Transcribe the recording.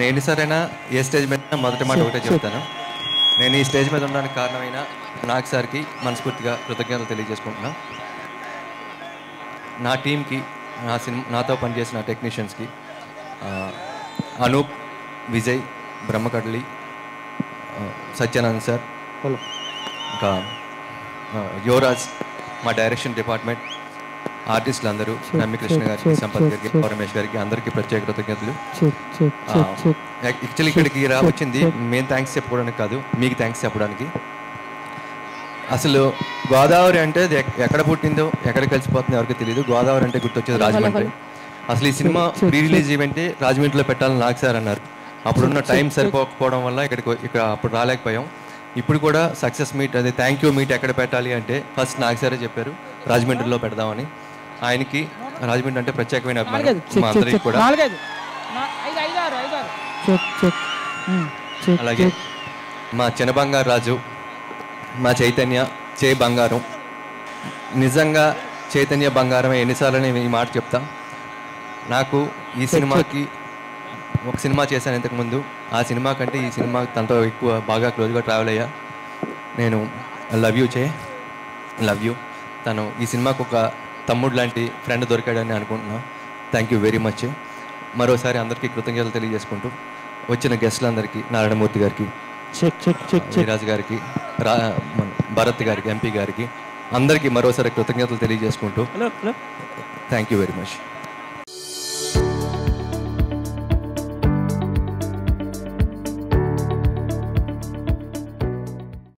నేను ఎన్నిసారైనా ఏ స్టేజ్ మీద మొదటి మాట ఒకటే చెప్తాను నేను ఈ స్టేజ్ మీద ఉండడానికి కారణమైన నాగ్ సార్కి మనస్ఫూర్తిగా కృతజ్ఞతలు తెలియజేసుకుంటున్నా నా టీంకి నా సినిమా నాతో పనిచేసిన టెక్నీషియన్స్కి ఆ, అనూప్ విజయ్ బ్రహ్మకడ్లి ఆ, సత్యానంద్ సార్ ఇంకా ఆ, యువరాజ్ మా డైరెక్షన్ డిపార్ట్మెంట్ ఆర్టిస్టులు అందరూ నమ్మి కృష్ణ గారికి సంపత్ గారికి పరమేష్ గారికి అందరికీ ప్రత్యేక కృతజ్ఞతలు check check check check actually ఇక్కడికి రా వచ్చింది మేము థ్యాంక్స్ చెప్పుకోవడానికి కాదు మీకు థ్యాంక్స్ చెప్పడానికి అసలు గోదావరి అంటే అది ఎక్- ఎక్కడ పుట్టిందో ఎక్కడ కలిసిపోతుందో ఎవరికి తెలియదు గోదావరి అంటే గుర్తొచ్చేది రాజమండ్రి అసలు ఈ సినిమా ప్రీ రిలీజ్ ఈవెంట్ రాజమండ్రిలో పెట్టాలని నాకు సార్ అన్నారు అప్పుడున్న టైం సరిపోకపోవడం వల్ల ఇక్కడికి ఇక్కడ అప్పుడు రాలేకపోయాం ఇప్పుడు కూడా సక్సెస్ మీట్ అదే థ్యాంక్ యూ మీట్ ఎక్కడ పెట్టాలి అంటే ఫస్ట్ నాకు సారే చెప్పారు రాజమండ్రిలో పెడదామని ఆయనకి రాజమండ్రి అంటే ప్రత్యేకమైన అభిమానం మా అందరికి కూడా నాలుగైదు నా- ఐదు ఐదు ఆరు ఐదు ఆరు చెక్ చెక్ ఉమ్, చెక్ అలాగే చెక్ మా చిన్న బంగారు రాజు మా చైతన్య చే బంగారం నిజంగా చైతన్య బంగారమే ఎన్నిసార్లు నేను ఈ మాట చెప్తా నాకు ఈ సినిమాకి ఒక సినిమా చేశాను ఇంతకుముందు ఆ సినిమా కంటే ఈ సినిమా తనతో ఎక్కువ బాగా క్లోజ్గా ట్రావెల్ అయ్యా నేను లవ్ యూ చే లవ్ యూ తను ఈ సినిమాకు ఒక తమ్ముడు లాంటి ఫ్రెండ్ దొరికాడని అనుకుంటున్నా థ్యాంక్ యూ వెరీ మచ్ మరోసారి అందరికీ కృతజ్ఞతలు తెలియజేసుకుంటూ వచ్చిన గెస్టులందరికీ నారాయణమూర్తి గారికి check check check check Veeraju గారికి రా మన భరత్ గారికి ఎంపీ గారికి అందరికీ మరోసారి కృతజ్ఞతలు తెలియజేసుకుంటూ hello hello thank you very much